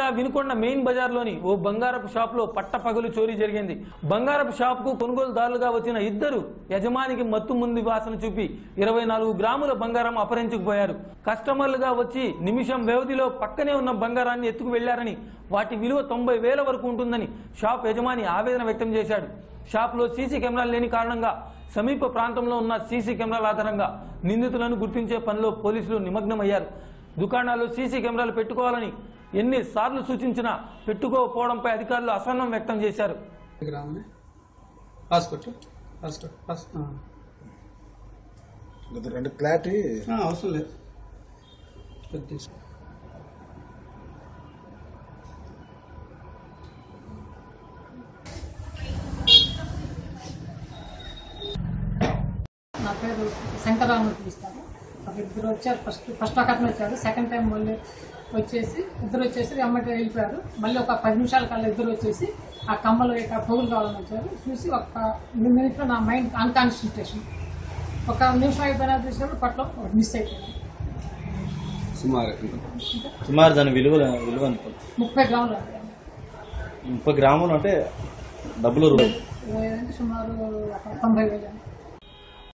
Vinukonda main బజార్లోని ఓ బంగారపు shop లో పట్టపగలు చోరీ జరిగింది బంగారపు షాప్ కు కొనుగోలుదారులుగా వచ్చిన ఇద్దరు యజమానికి మత్తు ముందు వాసన చూపి ఇరవై నాలుగు గ్రాముల బంగారం అపహరించుకుపోయారు కస్టమర్లుగా వచ్చి నిమిషం వ్యవధిలో పక్కనే ఉన్న బంగారాన్ని ఎత్తుకు వెళ్లారని వాటి విలువ తొంభై వేల వరకు ఉంటుందని షాప్ యజమాని ఆవేదన వ్యక్తం చేశాడు షాప్ లో సీసీ కెమెరాలు లేని కారణంగా సమీప ప్రాంతంలో ఉన్న సీసీ కెమెరాల ఆధారంగా నిందితులను గుర్తించే పనిలో పోలీసులు నిమగ్నమయ్యారు దుకాణాల్లో సీసీ కెమెరాలు పెట్టుకోవాలని ఎన్నిసార్లు సూచించినా పెట్టుకోకపోవడంపై అధికారులు అసహనం వ్యక్తం చేశారు గ్రామే హాస్పిటల్ హాస్పిటల్ హాస్పిటల్ కొద్దిగా రెండు క్లారిటీ అవసరం లేదు కొద్ది నా పేరు శంకరరావు పిలుస్తారు ఒక ఇద్దరు వచ్చారు ఫస్ట్ ఫస్ట్ ఒక అతను వచ్చారు సెకండ్ టైం మళ్ళీ వచ్చేసి ఇద్దరు వచ్చేసి అమ్మటి వెళ్ళిపోయారు మళ్ళీ ఒక పది నిమిషాల కల్లా ఇద్దరు వచ్చేసి ఆ కమ్మలు ఇక పొగులు కావాలని వచ్చారు చూసి ఒక మినిట్లో నా మైండ్ అన్కాన్సన్ట్రేషన్ ఒక నిమిషం అయిపోయినా చూసినప్పుడు పట్ల మిస్ అయిపోయింది సుమారు సుమారు దాని విలువ విలువ ఎంత ముప్పై గ్రాములు అది. ముప్పై గ్రాములు అంటే డబ్బులు రూ- ఇరవై అంటే సుమారు ఒక తొంభై వేలు